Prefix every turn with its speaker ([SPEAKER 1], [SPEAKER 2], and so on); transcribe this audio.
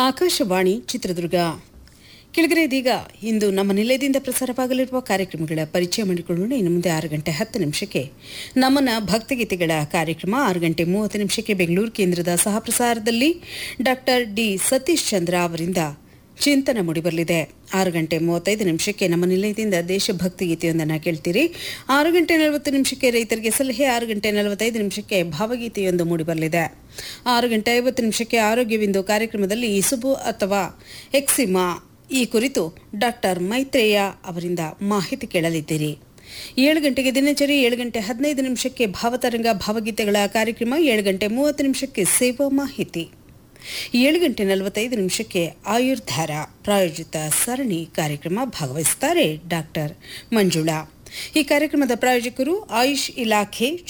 [SPEAKER 1] ಆಕಾಶವಾಣಿ ಚಿತ್ರದುರ್ಗ ಕೆಳಗರೆ ಇದೀಗ ಇಂದು ನಮ್ಮ ನಿಲಯದಿಂದ ಪ್ರಸಾರವಾಗಲಿರುವ ಕಾರ್ಯಕ್ರಮಗಳ ಪರಿಚಯ ಮಾಡಿಕೊಳ್ಳೋಣ ಇನ್ನು ಮುಂದೆ ಆರು ಗಂಟೆ ಹತ್ತು ನಿಮಿಷಕ್ಕೆ ನಮನ ಭಕ್ತಿಗೀತೆಗಳ ಕಾರ್ಯಕ್ರಮ ಆರು ಗಂಟೆ ಮೂವತ್ತು ನಿಮಿಷಕ್ಕೆ ಬೆಂಗಳೂರು ಕೇಂದ್ರದ ಸಹಪ್ರಸಾರದಲ್ಲಿ ಡಾಕ್ಟರ್ ಡಿ ಸತೀಶ್ ಚಂದ್ರ ಅವರಿಂದ ಚಿಂತನ ಮೂಡಿಬರಲಿದೆ ಆರು ಗಂಟೆ ಮೂವತ್ತೈದು ನಿಮಿಷಕ್ಕೆ ನಮ್ಮ ನಿಲಯದಿಂದ ದೇಶಭಕ್ತಿ ಗೀತೆಯೊಂದನ್ನು ಕೇಳ್ತೀರಿ ಆರು ಗಂಟೆ ನಲವತ್ತು ನಿಮಿಷಕ್ಕೆ ರೈತರಿಗೆ ಸಲಹೆ ಆರು ಗಂಟೆ ನಲವತ್ತೈದು ನಿಮಿಷಕ್ಕೆ ಭಾವಗೀತೆಯೊಂದು ಮೂಡಿಬರಲಿದೆ ಆರು ಗಂಟೆ ಐವತ್ತು ನಿಮಿಷಕ್ಕೆ ಆರೋಗ್ಯವಿಂದು ಕಾರ್ಯಕ್ರಮದಲ್ಲಿ ಇಸುಬು ಅಥವಾ ಎಕ್ಸಿಮಾ ಈ ಕುರಿತು ಡಾಕ್ಟರ್ ಮೈತ್ರೇಯ ಅವರಿಂದ ಮಾಹಿತಿ ಕೇಳಲಿದ್ದೀರಿ ಏಳು ಗಂಟೆಗೆ ದಿನಚರಿ ಏಳು ಗಂಟೆ ಹದಿನೈದು ನಿಮಿಷಕ್ಕೆ ಭಾವತರಂಗ ಭಾವಗೀತೆಗಳ ಕಾರ್ಯಕ್ರಮ ಏಳು ಗಂಟೆ ಮೂವತ್ತು ನಿಮಿಷಕ್ಕೆ ಸೇವಾ ಮಾಹಿತಿ ಏಳು ಗಂಟೆ ನಲವತ್ತೈದು ನಿಮಿಷಕ್ಕೆ ಆಯುರ್ಧಾರ ಪ್ರಾಯೋಜಿತ ಸರಣಿ ಕಾರ್ಯಕ್ರಮ ಭಾಗವಹಿಸುತ್ತಾರೆ ಡಾಕ್ಟರ್ ಮಂಜುಳಾ ಈ ಕಾರ್ಯಕ್ರಮದ ಪ್ರಾಯೋಜಕರು ಆಯುಷ್ ಇಲಾಖೆ